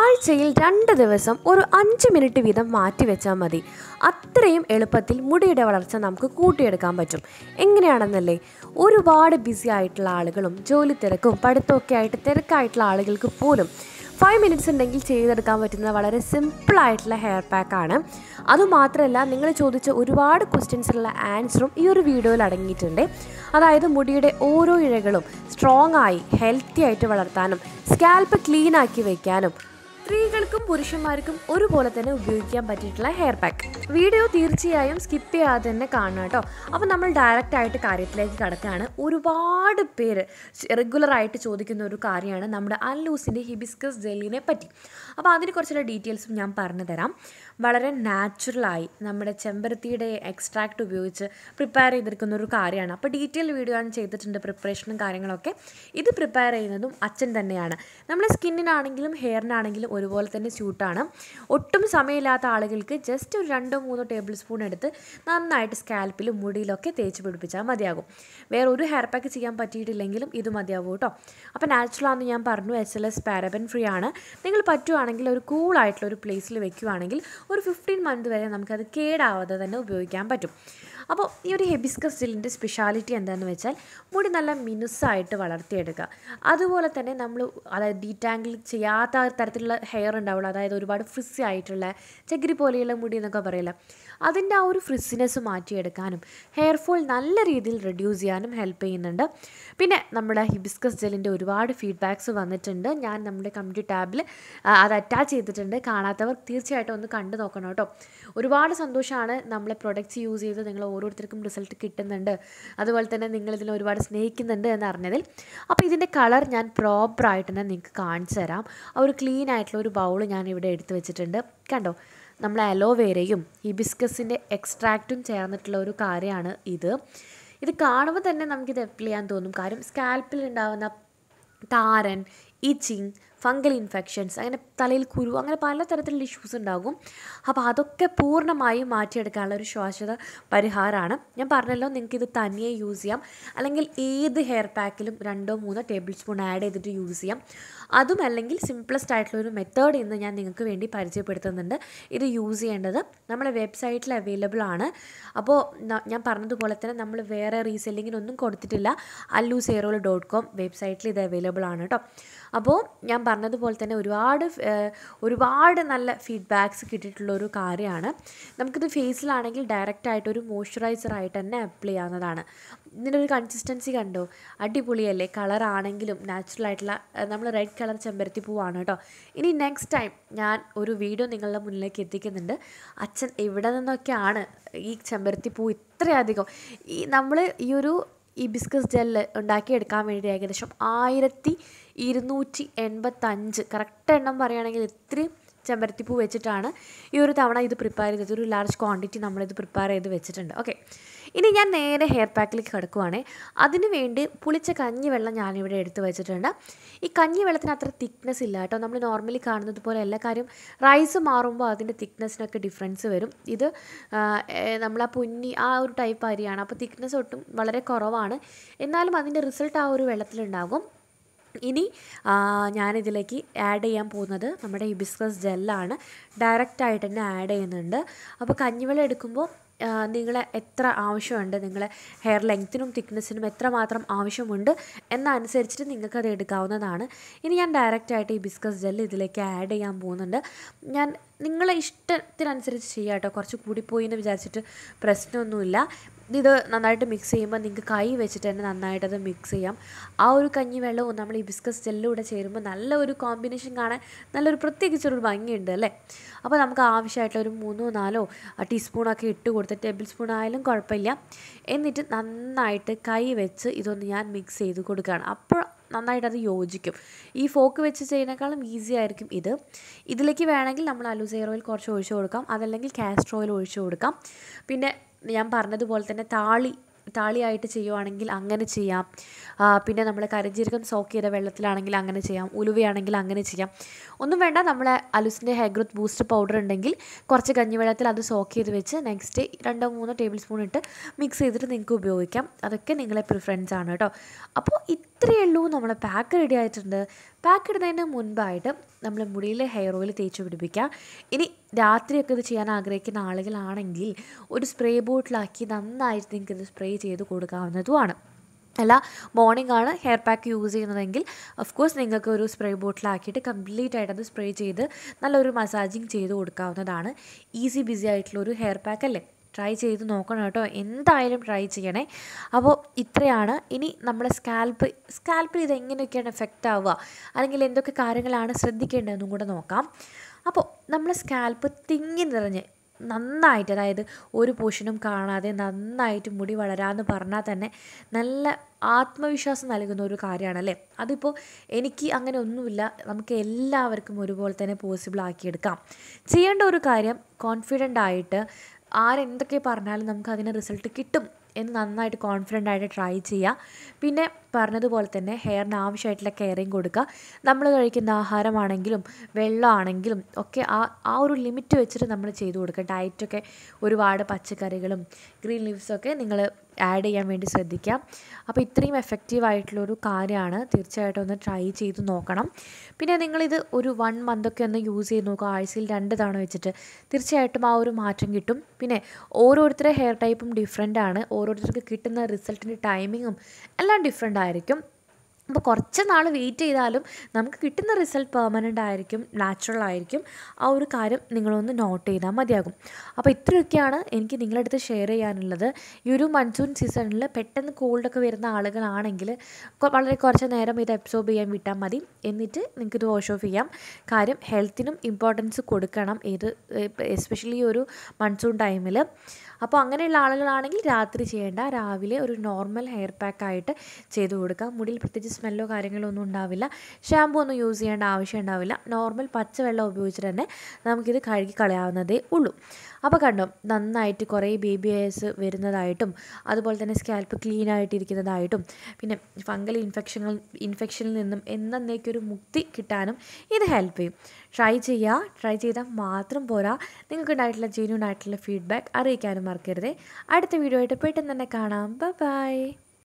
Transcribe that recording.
ആഴ്ചയിൽ രണ്ട് ദിവസം ഒരു അഞ്ച് മിനിറ്റ് വീതം മാറ്റി വെച്ചാൽ മതി അത്രയും എളുപ്പത്തിൽ മുടിയുടെ വളർച്ച നമുക്ക് കൂട്ടിയെടുക്കാൻ പറ്റും എങ്ങനെയാണെന്നല്ലേ ഒരുപാട് ബിസി ആയിട്ടുള്ള ആളുകളും ജോലി തിരക്കും പഠിത്തമൊക്കെ ആയിട്ട് തിരക്കായിട്ടുള്ള ആളുകൾക്ക് പോലും ഫൈവ് മിനിറ്റ്സ് ഉണ്ടെങ്കിൽ ചെയ്തെടുക്കാൻ പറ്റുന്ന വളരെ സിമ്പിളായിട്ടുള്ള ഹെയർ പാക്കാണ് അതുമാത്രമല്ല നിങ്ങൾ ചോദിച്ച ഒരുപാട് ക്വസ്റ്റ്യൻസിനുള്ള ആൻസറും ഈ ഒരു വീഡിയോയിൽ അടങ്ങിയിട്ടുണ്ട് അതായത് മുടിയുടെ ഓരോ ഇഴകളും സ്ട്രോങ് ആയി ഹെൽത്തി ആയിട്ട് വളർത്താനും സ്കാൽപ്പ് ക്ലീൻ ആക്കി വയ്ക്കാനും സ്ത്രീകൾക്കും പുരുഷന്മാർക്കും ഒരുപോലെ തന്നെ ഉപയോഗിക്കാൻ പറ്റിയിട്ടുള്ള ഹെയർ പാക്ക് വീഡിയോ തീർച്ചയായും സ്കിപ്പ് ചെയ്യാതെ തന്നെ കാണണം കേട്ടോ അപ്പോൾ നമ്മൾ ഡയറക്റ്റ് ആയിട്ട് കാര്യത്തിലേക്ക് കടക്കുകയാണ് ഒരുപാട് പേര് റെഗുലർ ആയിട്ട് ചോദിക്കുന്ന ഒരു കാര്യമാണ് നമ്മുടെ അല്ലൂസിൻ്റെ ഹിബിസ്കസ് ജെല്ലിനെ പറ്റി അപ്പോൾ അതിന് കുറച്ചുള്ള ഡീറ്റെയിൽസും ഞാൻ പറഞ്ഞു തരാം വളരെ നാച്ചുറലായി നമ്മുടെ ചെമ്പരത്തിയുടെ എക്സ്ട്രാക്റ്റ് ഉപയോഗിച്ച് പ്രിപ്പയർ ചെയ്തെടുക്കുന്ന ഒരു കാര്യമാണ് അപ്പോൾ ഡീറ്റെയിൽ വീഡിയോ ഞാൻ ചെയ്തിട്ടുണ്ട് പ്രിപ്പറേഷനും കാര്യങ്ങളൊക്കെ ഇത് പ്രിപ്പയർ ചെയ്യുന്നതും അച്ഛൻ തന്നെയാണ് നമ്മുടെ സ്കിന്നിനാണെങ്കിലും ഹെയറിനാണെങ്കിലും ഒരുപോലെ തന്നെ സ്യൂട്ടാണ് ഒട്ടും സമയമില്ലാത്ത ആളുകൾക്ക് ജസ്റ്റ് ഒരു രണ്ടോ മൂന്നോ ടേബിൾ സ്പൂൺ എടുത്ത് നന്നായിട്ട് സ്കാൽപ്പിലും മുടിയിലൊക്കെ തേച്ച് പിടിപ്പിച്ചാൽ മതിയാകും വേറെ ഒരു ഹെയർ പാക്ക് ചെയ്യാൻ പറ്റിയിട്ടില്ലെങ്കിലും ഇത് മതിയാകും കേട്ടോ അപ്പോൾ നാച്ചുറൽ ആണെന്ന് ഞാൻ പറഞ്ഞു S L S paraben free ആണ് നിങ്ങൾ പറ്റുവാണെങ്കിൽ ഒരു കൂളായിട്ടുള്ള ഒരു പ്ലേസിൽ വെക്കുകയാണെങ്കിൽ ഒരു ഫിഫ്റ്റീൻ മന്ത് വരെ നമുക്കത് കേടാവാതെ തന്നെ ഉപയോഗിക്കാൻ പറ്റും അപ്പോൾ ഈ ഒരു ഹെബിസ്കസ് ജെല്ലിൻ്റെ സ്പെഷ്യാലിറ്റി എന്താണെന്ന് വെച്ചാൽ മുടി നല്ല മിനുസായിട്ട് വളർത്തിയെടുക്കുക അതുപോലെ തന്നെ നമ്മൾ അതായത് ഡീറ്റാങ്കിൾ ചെയ്യാത്ത തരത്തിലുള്ള ഹെയർ ഉണ്ടാവുള്ളൂ അതായത് ഒരുപാട് ഫ്രിസി ആയിട്ടുള്ള ചകിരി പോലെയുള്ള മുടി എന്നൊക്കെ പറയില്ല അതിൻ്റെ ആ ഒരു ഫ്രിസിനെസ് മാറ്റിയെടുക്കാനും ഹെയർ ഫോൾ നല്ല രീതിയിൽ റെഡ്യൂസ് ചെയ്യാനും ഹെൽപ്പ് ചെയ്യുന്നുണ്ട് പിന്നെ നമ്മുടെ ഹിബിസ്കസ് ജെല്ലിൻ്റെ ഒരുപാട് ഫീഡ്ബാക്സ് വന്നിട്ടുണ്ട് ഞാൻ നമ്മുടെ കമ്മ്യൂണിറ്റി ടാബിൽ അത് അറ്റാച്ച് ചെയ്തിട്ടുണ്ട് കാണാത്തവർ തീർച്ചയായിട്ടും ഒന്ന് കണ്ടു നോക്കണം കേട്ടോ ഒരുപാട് സന്തോഷമാണ് നമ്മളെ പ്രൊഡക്റ്റ്സ് യൂസ് ചെയ്ത് നിങ്ങൾ ഓരോരുത്തർക്കും റിസൾട്ട് കിട്ടുന്നുണ്ട് അതുപോലെ തന്നെ നിങ്ങൾ ഇതിനെ ഒരുപാട് സ്നേഹിക്കുന്നുണ്ട് എന്ന് അറിഞ്ഞതിൽ അപ്പോൾ ഇതിൻ്റെ കളർ ഞാൻ പ്രോപ്പറായിട്ട് തന്നെ നിങ്ങൾക്ക് കാണിച്ചു തരാം ആ ഒരു ക്ലീൻ ആയിട്ടുള്ള ഒരു ബൗൾ ഞാൻ ഇവിടെ എടുത്ത് വെച്ചിട്ടുണ്ട് കണ്ടോ നമ്മൾ അലോവേരയും ഹിബിസ്കസിൻ്റെ എക്സ്ട്രാക്റ്റും ചേർന്നിട്ടുള്ള ഒരു കാര്യമാണ് ഇത് ഇത് കാണുമ്പോൾ തന്നെ നമുക്കിത് അപ്ലൈ ചെയ്യാൻ തോന്നും കാര്യം സ്കാൽപ്പിൽ ഉണ്ടാകുന്ന താരൻ ഈച്ചിങ് ഫംഗൽ ഇൻഫെക്ഷൻസ് അങ്ങനെ തലയിൽ കുരു അങ്ങനെ പലതരത്തിലുള്ള ഇഷ്യൂസ് ഉണ്ടാകും അപ്പോൾ അതൊക്കെ പൂർണ്ണമായും മാറ്റിയെടുക്കാനുള്ള ഒരു ശ്വാസത പരിഹാരമാണ് ഞാൻ പറഞ്ഞല്ലോ നിങ്ങൾക്ക് ഇത് തനിയെ യൂസ് ചെയ്യാം അല്ലെങ്കിൽ ഏത് ഹെയർ പാക്കിലും രണ്ടോ മൂന്നോ ടേബിൾ സ്പൂൺ ആഡ് ചെയ്തിട്ട് യൂസ് ചെയ്യാം അതും അല്ലെങ്കിൽ സിംപ്ലസ്റ്റ് ആയിട്ടുള്ള ഒരു മെത്തേഡ് ഇന്ന് ഞാൻ നിങ്ങൾക്ക് വേണ്ടി പരിചയപ്പെടുത്തുന്നുണ്ട് ഇത് യൂസ് ചെയ്യേണ്ടത് നമ്മുടെ വെബ്സൈറ്റിൽ അവൈലബിൾ ആണ് അപ്പോൾ ഞാൻ പറഞ്ഞതുപോലെ തന്നെ നമ്മൾ വേറെ റീസെല്ലിങ്ങിനൊന്നും കൊടുത്തിട്ടില്ല അല്ലു സേറോൾ ഡോട്ട് കോം വെബ്സൈറ്റിൽ ഇത് അവൈലബിൾ ആണ് കേട്ടോ അപ്പോൾ ഞാൻ പറഞ്ഞതുപോലെ തന്നെ ഒരുപാട് ഒരുപാട് നല്ല ഫീഡ്ബാക്സ് കിട്ടിയിട്ടുള്ള ഒരു കാര്യമാണ് നമുക്കിത് ഫേസിലാണെങ്കിൽ ഡയറക്റ്റായിട്ട് ഒരു മോയ്സ്ചറൈസർ ആയിട്ട് തന്നെ അപ്ലൈ ചെയ്യാവുന്നതാണ് ഇതിൻ്റെ ഒരു കൺസിസ്റ്റൻസി കണ്ടോ അടിപൊളിയല്ലേ കളർ ആണെങ്കിലും നാച്ചുറൽ ആയിട്ടുള്ള നമ്മൾ റെഡ് കളർ ചെമ്പരത്തി പൂവാണ് കേട്ടോ ഇനി നെക്സ്റ്റ് ടൈം ഞാൻ ഒരു വീഡിയോ നിങ്ങളുടെ മുന്നിലേക്ക് എത്തിക്കുന്നുണ്ട് അച്ഛൻ എവിടെ നിന്നൊക്കെയാണ് ഈ ചെമ്പരത്തി പൂ ഇത്രയധികം ഈ നമ്മൾ ഈ ഒരു ഈ ബിസ്കസ് ജെല്ല് ഉണ്ടാക്കിയെടുക്കാൻ വേണ്ടി ഏകദേശം ആയിരത്തി ഇരുന്നൂറ്റി എൺപത്തഞ്ച് കറക്റ്റ് എണ്ണം പറയുകയാണെങ്കിൽ ഇത്രയും ചെമ്പരത്തിപ്പൂ വെച്ചിട്ടാണ് ഈ ഒരു തവണ ഇത് പ്രിപ്പയർ ചെയ്തത് ഒരു ലാർജ് ക്വാണ്ടിറ്റി നമ്മളിത് പ്രിപ്പയർ ചെയ്ത് വെച്ചിട്ടുണ്ട് ഓക്കെ ഇനി ഞാൻ നേരെ ഹെയർ പാക്കിലേക്ക് കിടക്കുവാണേ അതിന് വേണ്ടി പുളിച്ച കഞ്ഞിവെള്ളം ഞാനിവിടെ എടുത്ത് വെച്ചിട്ടുണ്ട് ഈ കഞ്ഞിവെള്ളത്തിന് അത്ര തിക്നെസ് ഇല്ല കേട്ടോ നമ്മൾ നോർമലി കാണുന്നത് പോലെ എല്ലാ കാര്യം റൈസ് മാറുമ്പോൾ അതിൻ്റെ തിക്നെസ്സിനൊക്കെ ഡിഫറൻസ് വരും ഇത് നമ്മൾ ആ പൊന്നി ആ ഒരു ടൈപ്പ് അരിയാണ് അപ്പോൾ തിക്നെസ് ഒട്ടും വളരെ കുറവാണ് എന്നാലും അതിൻ്റെ റിസൾട്ട് ആ ഒരു വെള്ളത്തിലുണ്ടാകും ഇനി ഞാനിതിലേക്ക് ആഡ് ചെയ്യാൻ പോകുന്നത് നമ്മുടെ ഹിബിസ്കസ് ജെല്ലാണ് ഡയറക്റ്റായിട്ട് തന്നെ ആഡ് ചെയ്യുന്നുണ്ട് അപ്പോൾ കഞ്ഞിവെള്ളം എടുക്കുമ്പോൾ നിങ്ങളെ എത്ര ആവശ്യമുണ്ട് നിങ്ങളെ ഹെയർ ലെങ്ത്തിനും തിക്നെസ്സിനും എത്രമാത്രം ആവശ്യമുണ്ട് എന്നനുസരിച്ചിട്ട് നിങ്ങൾക്കത് എടുക്കാവുന്നതാണ് ഇനി ഞാൻ ഡയറക്റ്റായിട്ട് ഈ ബിസ്കസ് ജെല്ല് ഇതിലേക്ക് ആഡ് ചെയ്യാൻ പോകുന്നുണ്ട് ഞാൻ നിങ്ങളെ ഇഷ്ടത്തിനനുസരിച്ച് ചെയ്യാം കേട്ടോ കുറച്ച് കൂടിപ്പോയി എന്ന് വിചാരിച്ചിട്ട് പ്രശ്നമൊന്നുമില്ല ഇത് നന്നായിട്ട് മിക്സ് ചെയ്യുമ്പോൾ നിങ്ങൾക്ക് കൈ വെച്ചിട്ട് തന്നെ നന്നായിട്ടത് മിക്സ് ചെയ്യാം ആ ഒരു കഞ്ഞി വെള്ളവും നമ്മൾ ഈ ബിസ്കസ് ജെല്ലൂടെ ചേരുമ്പോൾ നല്ല ഒരു കോമ്പിനേഷൻ കാണാൻ നല്ലൊരു പ്രത്യേകിച്ചൊരു ഭംഗിയുണ്ട് അല്ലേ അപ്പോൾ നമുക്ക് ആവശ്യമായിട്ടുള്ള ഒരു മൂന്നോ നാലോ ടീസ്പൂണൊക്കെ ഇട്ട് കൊടുത്ത് ടേബിൾ സ്പൂൺ ആയാലും കുഴപ്പമില്ല എന്നിട്ട് നന്നായിട്ട് കൈ വെച്ച് ഇതൊന്ന് ഞാൻ മിക്സ് ചെയ്ത് കൊടുക്കുകയാണ് അപ്പോൾ നന്നായിട്ട് അത് യോജിക്കും ഈ ഫോക്ക് വെച്ച് ചെയ്യുന്നതിനേക്കാളും ഈസി ആയിരിക്കും ഇത് ഇതിലേക്ക് വേണമെങ്കിൽ നമ്മൾ അലുസെയർ ഓയിൽ കുറച്ച് ഒഴിച്ചു കൊടുക്കാം അതല്ലെങ്കിൽ കാസ്റ്റർ ഓയിൽ ഒഴിച്ചു കൊടുക്കാം പിന്നെ ഞാൻ പറഞ്ഞതുപോലെ തന്നെ താളി താളിയായിട്ട് ചെയ്യുവാണെങ്കിൽ അങ്ങനെ ചെയ്യാം പിന്നെ നമ്മൾ കരിഞ്ജീരകം സോക്ക് ചെയ്ത വെള്ളത്തിലാണെങ്കിൽ അങ്ങനെ ചെയ്യാം ഉലുവയാണെങ്കിൽ അങ്ങനെ ചെയ്യാം ഒന്നും വേണ്ട നമ്മളെ അലുസിൻ്റെ ഹെയർ ഗ്രോത്ത് ബൂസ്റ്റ് പൗഡർ ഉണ്ടെങ്കിൽ കുറച്ച് കഞ്ഞിവെള്ളത്തിൽ അത് സോക്ക് ചെയ്ത് വെച്ച് നെക്സ്റ്റ് രണ്ടോ മൂന്നോ ടേബിൾ സ്പൂൺ ഇട്ട് മിക്സ് ചെയ്തിട്ട് നിങ്ങൾക്ക് ഉപയോഗിക്കാം അതൊക്കെ നിങ്ങളെ പ്രിഫറൻസ് ആണ് കേട്ടോ അപ്പോൾ ഇത്രയേ ഉള്ളൂ നമ്മൾ പാക്ക് റെഡി ആയിട്ടുണ്ട് പാക്ക് ഇടുന്നതിന് മുൻപായിട്ട് നമ്മൾ മുടിയിൽ ഹെയർ ഓയിൽ തേച്ച് പിടിപ്പിക്കുക ഇനി രാത്രിയൊക്കെ ഇത് ചെയ്യാൻ ആഗ്രഹിക്കുന്ന ആളുകളാണെങ്കിൽ ഒരു സ്പ്രേ ബോട്ടിലാക്കി നന്നായിട്ട് നിങ്ങൾക്ക് ഇത് സ്പ്രേ ചെയ്ത് കൊടുക്കാവുന്നതുമാണ് അല്ല മോർണിംഗ് ആണ് ഹെയർ പാക്ക് യൂസ് ചെയ്യുന്നതെങ്കിൽ ഓഫ് കോഴ്സ് നിങ്ങൾക്ക് ഒരു സ്പ്രേ ബോട്ടിലാക്കിയിട്ട് കംപ്ലീറ്റ് ആയിട്ട് അത് സ്പ്രേ ചെയ്ത് നല്ലൊരു മസാജിങ് ചെയ്ത് കൊടുക്കാവുന്നതാണ് ഈസി ബിസി ആയിട്ടുള്ള ഒരു ഹെയർ പാക്ക് അല്ലേ ട്രൈ ചെയ്ത് നോക്കണം കേട്ടോ എന്തായാലും ട്രൈ ചെയ്യണേ അപ്പോൾ ഇത്രയാണ് ഇനി നമ്മുടെ സ്കാൽപ്പ് സ്കാൽപ്പിൽ ഇത് എങ്ങനെയൊക്കെയാണ് എഫക്റ്റ് ആവുക അല്ലെങ്കിൽ എന്തൊക്കെ കാര്യങ്ങളാണ് ശ്രദ്ധിക്കേണ്ടതെന്നും കൂടെ നോക്കാം അപ്പോൾ നമ്മുടെ സ്കാൽപ്പ് തിങ്ങി നിറഞ്ഞ് നന്നായിട്ട് അതായത് ഒരു പോഷനും കാണാതെ നന്നായിട്ട് മുടി വളരാമെന്ന് പറഞ്ഞാൽ തന്നെ നല്ല ആത്മവിശ്വാസം നൽകുന്ന ഒരു കാര്യമാണല്ലേ അതിപ്പോൾ എനിക്ക് അങ്ങനെ ഒന്നുമില്ല നമുക്ക് എല്ലാവർക്കും ഒരുപോലെ തന്നെ പോസിബിൾ ആക്കിയെടുക്കാം ചെയ്യേണ്ട ഒരു കാര്യം കോൺഫിഡൻ്റ് ആയിട്ട് ആരെന്തൊക്കെ പറഞ്ഞാലും നമുക്ക് അതിന് റിസൾട്ട് കിട്ടും എന്ന് നന്നായിട്ട് കോൺഫിഡൻ്റ് ആയിട്ട് ട്രൈ ചെയ്യുക പിന്നെ പറഞ്ഞതുപോലെ തന്നെ ഹെയറിന് ആവശ്യമായിട്ടുള്ള കെയറിങ് കൊടുക്കുക നമ്മൾ കഴിക്കുന്ന ആഹാരമാണെങ്കിലും വെള്ളമാണെങ്കിലും ഒക്കെ ആ ആ ഒരു ലിമിറ്റ് വെച്ചിട്ട് നമ്മൾ ചെയ്തു കൊടുക്കുക ഡയറ്റൊക്കെ ഒരുപാട് പച്ചക്കറികളും ഗ്രീൻ ലീവ്സൊക്കെ നിങ്ങൾ ആഡ് ചെയ്യാൻ വേണ്ടി ശ്രദ്ധിക്കാം അപ്പോൾ ഇത്രയും എഫക്റ്റീവ് ആയിട്ടുള്ളൊരു കാര്യമാണ് തീർച്ചയായിട്ടും ഒന്ന് ട്രൈ ചെയ്ത് നോക്കണം പിന്നെ നിങ്ങളിത് ഒരു വൺ മന്തൊക്കെ ഒന്ന് യൂസ് ചെയ്ത് നോക്കുക ആഴ്ചയിൽ രണ്ട് തവണ വെച്ചിട്ട് തീർച്ചയായിട്ടും ആ ഒരു മാറ്റം കിട്ടും പിന്നെ ഓരോരുത്തരുടെ ഹെയർ ടൈപ്പും ഡിഫറെൻ്റ് ആണ് ഓരോരുത്തർക്ക് കിട്ടുന്ന റിസൾട്ടിൻ്റെ ടൈമിങ്ങും എല്ലാം ഡിഫറെൻ്റ് ആയിരിക്കും അപ്പോൾ കുറച്ച് നാൾ വെയിറ്റ് ചെയ്താലും നമുക്ക് കിട്ടുന്ന റിസൾട്ട് പെർമനൻ്റ് ആയിരിക്കും നാച്ചുറൽ ആയിരിക്കും ആ ഒരു കാര്യം നിങ്ങളൊന്ന് നോട്ട് ചെയ്താൽ മതിയാകും അപ്പോൾ ഇത്രയൊക്കെയാണ് എനിക്ക് നിങ്ങളുടെ അടുത്ത് ഷെയർ ചെയ്യാനുള്ളത് ഈ ഒരു മൺസൂൺ സീസണിൽ പെട്ടെന്ന് കോൾഡൊക്കെ വരുന്ന ആളുകളാണെങ്കിൽ കൊ- വളരെ കുറച്ച് നേരം ഇത് അബ്സോർബ് ചെയ്യാൻ വിട്ടാൽ മതി എന്നിട്ട് നിങ്ങൾക്ക് ഇത് വാഷ് ഓഫ് ചെയ്യാം കാര്യം ഹെൽത്തിനും ഇമ്പോർട്ടൻസ് കൊടുക്കണം ഏത് എസ്പെഷ്യലി ഒരു മൺസൂൺ ടൈമിൽ അപ്പോൾ അങ്ങനെയുള്ള ആളുകളാണെങ്കിൽ രാത്രി ചെയ്യേണ്ട രാവിലെ ഒരു നോർമൽ ഹെയർ പാക്ക് ആയിട്ട് ചെയ്തു കൊടുക്കുക മുടിയിൽ പ്രത്യേകിച്ച് സ്മെല്ലോ കാര്യങ്ങളോ ഒന്നും ഉണ്ടാവില്ല ഷാമ്പു ഒന്നും യൂസ് ചെയ്യേണ്ട ആവശ്യം ഉണ്ടാവില്ല നോർമൽ പച്ചവെള്ളം ഉപയോഗിച്ചിട്ട് തന്നെ നമുക്കിത് കഴുകി കളയാവുന്നതേ ഉള്ളൂ അപ്പോൾ കണ്ടോ നന്നായിട്ട് കുറേ ബേബി ഹെയർസ് വരുന്നതായിട്ടും അതുപോലെ തന്നെ സ്കാൽപ്പ് ക്ലീൻ ആയിട്ടിരിക്കുന്നതായിട്ടും പിന്നെ ഫംഗൽ ഇൻഫെക്ഷനുകൾ ഇൻഫെക്ഷനിൽ നിന്നും എന്നേക്കൊരു മുക്തി കിട്ടാനും ഇത് ഹെൽപ്പ് ചെയ്യും ട്രൈ ചെയ്യുക ട്രൈ ചെയ്താൽ മാത്രം പോരാ നിങ്ങൾക്ക് ഉണ്ടായിട്ടുള്ള ജെന്യൂൺ ആയിട്ടുള്ള ഫീഡ്ബാക്ക് അറിയിക്കാനും മറക്കരുത് അടുത്ത വീഡിയോ ആയിട്ട് പെട്ടെന്ന് തന്നെ കാണാം ബൈ